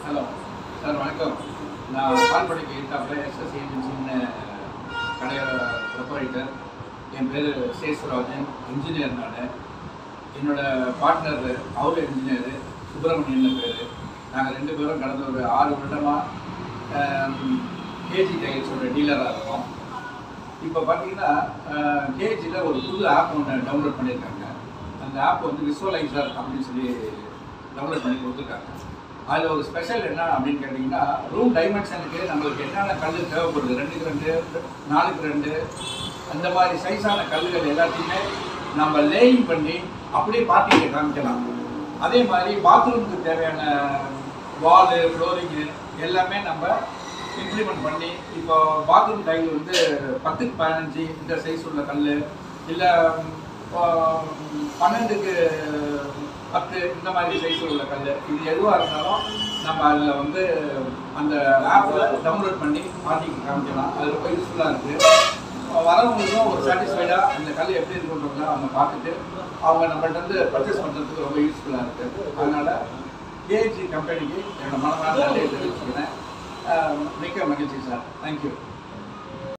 hello sir வணக்கம் நான் பால்படைக்கு எதிர்த்தாப்பில் SS ஏஜென்சின்னு கடையோட ப்ரொப்பரேட்டர் என் பேர் சேஸ்வராஜன் இன்ஜினியர் நான் என்னோட பார்ட்னர் அவர் இன்ஜினியர் சுப்பிரமணியன் பேர் நாங்கள் ரெண்டு பேரும் கடந்த ஒரு ஆறு வருடமாக கேஜி டைல்ஸோட டீலராக இருக்கோம் இப்போ பார்த்தீங்கன்னா கேஜியில் ஒரு புது ஆப் ஒன்று டவுன்லோட் பண்ணியிருக்காங்க அந்த ஆப் வந்து விசுவலைசர் அப்படின்னு சொல்லி டவுன்லோட் பண்ணி கொடுத்துருக்காங்க அதில் ஒரு ஸ்பெஷல் என்ன அப்படின்னு கேட்டிங்கன்னா ரூம் டைமென்ஷனுக்கு நம்மளுக்கு என்னென்ன கல் தேவைப்படுது ரெண்டுக்கு ரெண்டு நாலுக்கு ரெண்டு அந்த மாதிரி சைஸான கல்லுகள் எல்லாத்தையுமே நம்ம லேயிங் பண்ணி அப்படியே பார்ட்டிக்கு காமிக்கலாம் அதே மாதிரி பாத்ரூமுக்கு தேவையான வாலு ஃப்ளோரிங்கு எல்லாமே நம்ம இம்ப்ளிமெண்ட் பண்ணி இப்போ பாத்ரூம் டைல் வந்து பத்துக்கு பதினஞ்சு இந்த சைஸ் உள்ள கல் இல்லை பன்னெண்டுக்கு பத்து இந்த மாதிரி சைஸ் உள்ள கல் இது எதுவாக இருந்தாலும் நம்ம அதில் வந்து அந்த ஆப்பில் டவுன்லோட் பண்ணி பார்ட்டிக்கு காமிக்கலாம் அது ரொம்ப யூஸ்ஃபுல்லாக இருக்குது வரவங்களுக்கும் ஒரு சாட்டிஸ்ஃபைடாக அந்த கல் எப்படி இருக்குன்றத அவங்க பார்த்துட்டு அவங்க நம்மள்ட்ட வந்து பர்ச்சேஸ் பண்ணுறதுக்கு ரொம்ப யூஸ்ஃபுல்லாக இருக்குது அதனால் கேஜி கம்பெனிக்கு என்னோட மனமான நன்றியை தெரிவிச்சுக்கிறேன் அஹ் மிக்க மகிழ்ச்சி சார் தேங்க்யூ